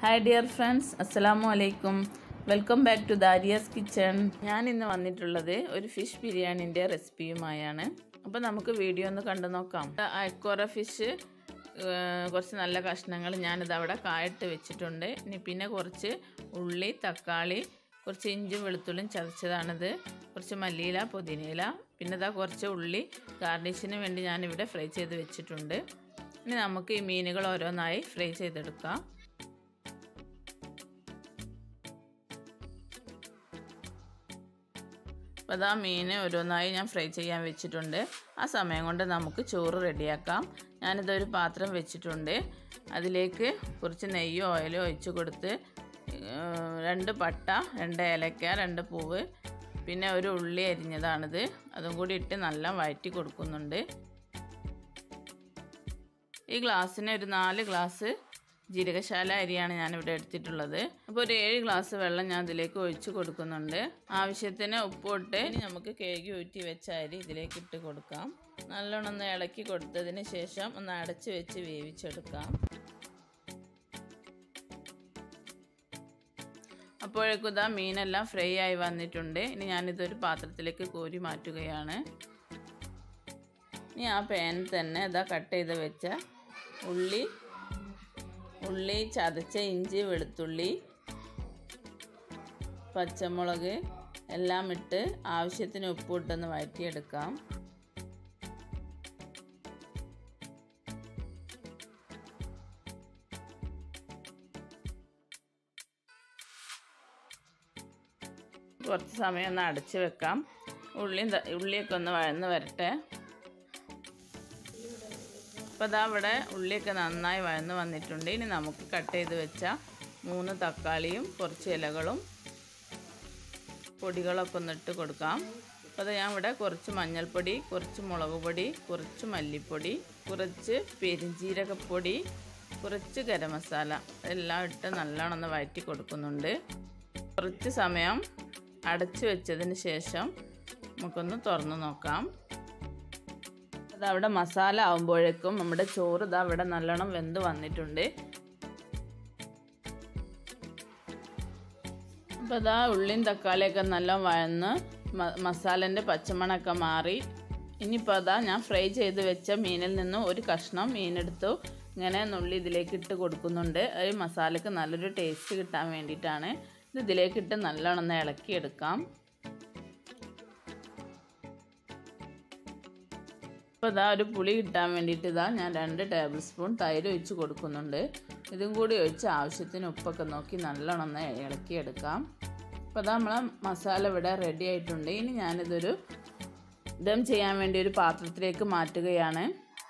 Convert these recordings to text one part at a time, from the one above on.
hi dear friends അസ്സലാമു അലൈക്കും welcome back to Dariya's kitchen ഞാൻ ഇന്ന് വന്നിട്ടുള്ളത് ഒരു ഫിഷ് ബിരിയാണിൻ്റെ റെസിപ്പിയുമായാണ് അപ്പോൾ നമുക്ക് വീഡിയോ ഒന്ന് കണ്ടു നോക്കാം അയക്കോറ ഫിഷ് കുറച്ച് നല്ല കഷ്ണങ്ങൾ ഞാനിത് അവിടെ കായിട്ട് വെച്ചിട്ടുണ്ട് ഇനി പിന്നെ കുറച്ച് ഉള്ളി തക്കാളി കുറച്ച് ഇഞ്ചി വെളുത്തുള്ളിയും ചതച്ചതാണിത് കുറച്ച് മല്ലിയില പുതിനയില പിന്നെ ഇതാ കുറച്ച് ഉള്ളി ഗാർണിഷിന് വേണ്ടി ഞാനിവിടെ ഫ്രൈ ചെയ്ത് വെച്ചിട്ടുണ്ട് ഇനി നമുക്ക് ഈ മീനുകൾ ഓരോന്നായി ഫ്രൈ ചെയ്തെടുക്കാം അപ്പോൾ അതാ മീൻ ഓരോന്നായി ഞാൻ ഫ്രൈ ചെയ്യാൻ വെച്ചിട്ടുണ്ട് ആ സമയം കൊണ്ട് നമുക്ക് ചോറ് റെഡിയാക്കാം ഞാനിതൊരു പാത്രം വെച്ചിട്ടുണ്ട് അതിലേക്ക് കുറച്ച് നെയ്യോ ഓയിലോ ഒഴിച്ച് കൊടുത്ത് രണ്ട് പട്ട രണ്ട് ഏലക്ക രണ്ട് പൂവ് പിന്നെ ഒരു ഉള്ളി അരിഞ്ഞതാണിത് അതും കൂടി ഇട്ട് നല്ല വഴറ്റി കൊടുക്കുന്നുണ്ട് ഈ ഗ്ലാസ്സിന് ഒരു നാല് ഗ്ലാസ് ജീരകശാല അരിയാണ് ഞാനിവിടെ എടുത്തിട്ടുള്ളത് അപ്പോൾ ഒരു ഏഴ് ഗ്ലാസ് വെള്ളം ഞാൻ ഇതിലേക്ക് ഒഴിച്ച് കൊടുക്കുന്നുണ്ട് ആവശ്യത്തിന് ഉപ്പിട്ട് ഇനി നമുക്ക് കേക്ക് ഊറ്റി വെച്ച അരി ഇതിലേക്ക് ഇട്ട് കൊടുക്കാം നല്ലോണം ഒന്ന് ഇളക്കി കൊടുത്തതിന് ശേഷം ഒന്ന് അടച്ച് വെച്ച് വേവിച്ചെടുക്കാം അപ്പോഴേക്കും ഇതാ മീനെല്ലാം ഫ്രൈ ആയി വന്നിട്ടുണ്ട് ഇനി ഞാനിതൊരു പാത്രത്തിലേക്ക് കോരി മാറ്റുകയാണ് ഇനി ആ പാനിൽ തന്നെ ഇതാ കട്ട് ചെയ്ത് വെച്ച ഉള്ളി ഉള്ളി ചതച്ച ഇഞ്ചി വെളുത്തുള്ളി പച്ചമുളക് എല്ലാം ഇട്ട് ആവശ്യത്തിന് ഉപ്പ് ഇട്ടൊന്ന് വഴറ്റിയെടുക്കാം കുറച്ച് സമയം ഒന്ന് അടച്ച് വെക്കാം ഉള്ളി ഉള്ളിയൊക്കെ ഒന്ന് വഴന്ന് വരട്ടെ അപ്പോൾ അതാ ഇവിടെ ഉള്ളിയൊക്കെ നന്നായി വഴന്ന് വന്നിട്ടുണ്ട് ഇനി നമുക്ക് കട്ട് ചെയ്ത് വെച്ച മൂന്ന് തക്കാളിയും കുറച്ച് ഇലകളും പൊടികളൊക്കെ ഒന്ന് ഇട്ട് കൊടുക്കാം അപ്പോൾ അത് ഞാൻ ഇവിടെ കുറച്ച് മഞ്ഞൾപ്പൊടി കുറച്ച് മുളക് പൊടി കുറച്ച് മല്ലിപ്പൊടി കുറച്ച് പെരിഞ്ജീരകപ്പൊടി കുറച്ച് ഗരം മസാല എല്ലാം ഇട്ട് നല്ലോണം ഒന്ന് വഴറ്റി കൊടുക്കുന്നുണ്ട് കുറച്ച് സമയം അടച്ചു വെച്ചതിന് ശേഷം നമുക്കൊന്ന് തുറന്ന് നോക്കാം അതവിടെ മസാല ആകുമ്പോഴേക്കും നമ്മുടെ ചോറ് ഇതാ അവിടെ നല്ലോണം വെന്ത് വന്നിട്ടുണ്ട് അപ്പോൾ ഇതാ ഉള്ളിയും തക്കാളിയൊക്കെ നല്ല വഴന്ന് മസാലേൻ്റെ പച്ചമണമൊക്കെ മാറി ഇനിയിപ്പോൾ അതാ ഞാൻ ഫ്രൈ ചെയ്ത് വെച്ച മീനിൽ നിന്ന് ഒരു കഷ്ണം മീനെടുത്തു ഇങ്ങനെ നുള്ളി ഇതിലേക്ക് ഇട്ട് കൊടുക്കുന്നുണ്ട് ഒരു മസാലയ്ക്ക് നല്ലൊരു ടേസ്റ്റ് കിട്ടാൻ വേണ്ടിയിട്ടാണ് ഇത് ഇതിലേക്ക് ഇട്ട് നല്ലോണം ഒന്ന് ഇളക്കിയെടുക്കാം ഇപ്പോൾ ഇതാ ഒരു പുളി കിട്ടാൻ വേണ്ടിയിട്ട് ഇതാ ഞാൻ രണ്ട് ടേബിൾ സ്പൂൺ തൈര് ഒഴിച്ച് കൊടുക്കുന്നുണ്ട് ഇതും കൂടി ഒഴിച്ച് ആവശ്യത്തിന് ഉപ്പൊക്കെ നോക്കി നല്ലോണം ഒന്ന് ഇളക്കിയെടുക്കാം അപ്പോൾ ഇതാ നമ്മളെ മസാല ഇവിടെ റെഡി ആയിട്ടുണ്ട് ഇനി ഞാനിതൊരു ദം ചെയ്യാൻ വേണ്ടി ഒരു പാത്രത്തിലേക്ക് മാറ്റുകയാണ്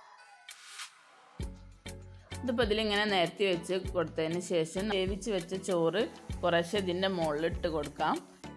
ഇതിപ്പോൾ ഇതിലിങ്ങനെ നിരത്തി വെച്ച് കൊടുത്തതിന് ശേഷം വേവിച്ച് വെച്ച ചോറ് കുറേശ്ശെ ഇതിൻ്റെ മുകളിലിട്ട് കൊടുക്കാം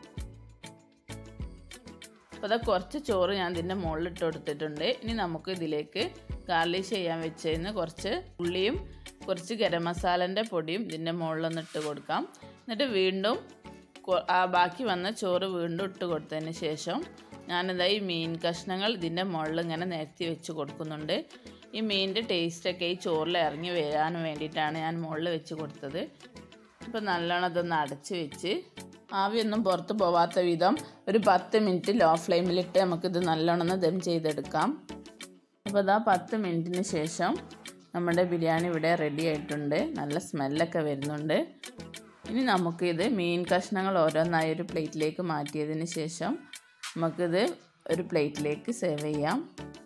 അപ്പോൾ അത് കുറച്ച് ചോറ് ഞാൻ ഇതിൻ്റെ മുകളിലിട്ട് കൊടുത്തിട്ടുണ്ട് ഇനി നമുക്ക് ഇതിലേക്ക് ഗാർലിഷ് ചെയ്യാൻ വെച്ചതിന് കുറച്ച് ഉള്ളിയും കുറച്ച് ഗരം മസാലൻ്റെ പൊടിയും ഇതിൻ്റെ മുകളിലൊന്ന് ഇട്ട് കൊടുക്കാം എന്നിട്ട് വീണ്ടും ആ ബാക്കി വന്ന ചോറ് വീണ്ടും ഇട്ട് കൊടുത്തതിന് ശേഷം ഞാനിതാ ഈ മീൻ കഷ്ണങ്ങൾ ഇതിൻ്റെ മുകളിൽ ഇങ്ങനെ നിരത്തി വെച്ച് കൊടുക്കുന്നുണ്ട് ഈ മീനിൻ്റെ ടേസ്റ്റൊക്കെ ഈ ചോറിൽ ഇറങ്ങി വരാൻ വേണ്ടിയിട്ടാണ് ഞാൻ മുകളിൽ വെച്ച് കൊടുത്തത് അപ്പോൾ നല്ലോണം ഇതൊന്ന് അടച്ച് വെച്ച് ആവിയൊന്നും പുറത്ത് പോവാത്ത വിധം ഒരു പത്ത് മിനിറ്റ് ലോ ഫ്ലെയിമിലിട്ട് നമുക്കിത് നല്ലോണം ഒന്ന് ദം ചെയ്തെടുക്കാം അപ്പോൾ ഇതാ പത്ത് മിനിറ്റിന് ശേഷം നമ്മുടെ ബിരിയാണി ഇവിടെ റെഡി ആയിട്ടുണ്ട് നല്ല സ്മെല്ലൊക്കെ വരുന്നുണ്ട് ഇനി നമുക്കിത് മീൻ കഷ്ണങ്ങൾ ഓരോന്നായി ഒരു പ്ലേറ്റിലേക്ക് മാറ്റിയതിന് ശേഷം നമുക്കിത് ഒരു പ്ലേറ്റിലേക്ക് സേവ് ചെയ്യാം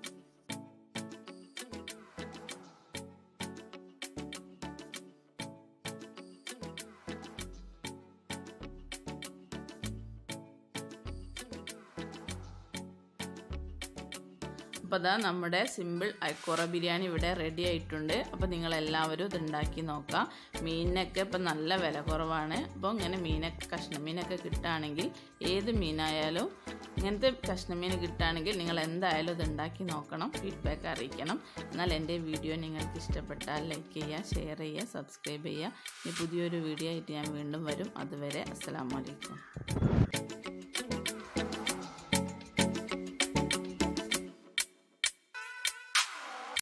അപ്പോൾ അതാ നമ്മുടെ സിമ്പിൾ അയക്കോറ ബിരിയാണി ഇവിടെ റെഡി ആയിട്ടുണ്ട് അപ്പോൾ നിങ്ങളെല്ലാവരും ഇത് ഉണ്ടാക്കി നോക്കാം മീനിനൊക്കെ ഇപ്പം നല്ല വില കുറവാണ് അപ്പോൾ ഇങ്ങനെ മീനൊക്കെ കഷ്ണമീനൊക്കെ കിട്ടുകയാണെങ്കിൽ ഏത് മീനായാലും ഇങ്ങനത്തെ കഷ്ണമീൻ കിട്ടുകയാണെങ്കിൽ നിങ്ങൾ എന്തായാലും ഇത് ഉണ്ടാക്കി നോക്കണം ഫീഡ്ബാക്ക് അറിയിക്കണം എന്നാൽ എൻ്റെ വീഡിയോ നിങ്ങൾക്ക് ഇഷ്ടപ്പെട്ടാൽ ലൈക്ക് ചെയ്യുക ഷെയർ ചെയ്യുക സബ്സ്ക്രൈബ് ചെയ്യുക ഇനി പുതിയൊരു വീഡിയോ ആയിട്ട് ഞാൻ വീണ്ടും വരും അതുവരെ അസ്സാം വലൈക്കും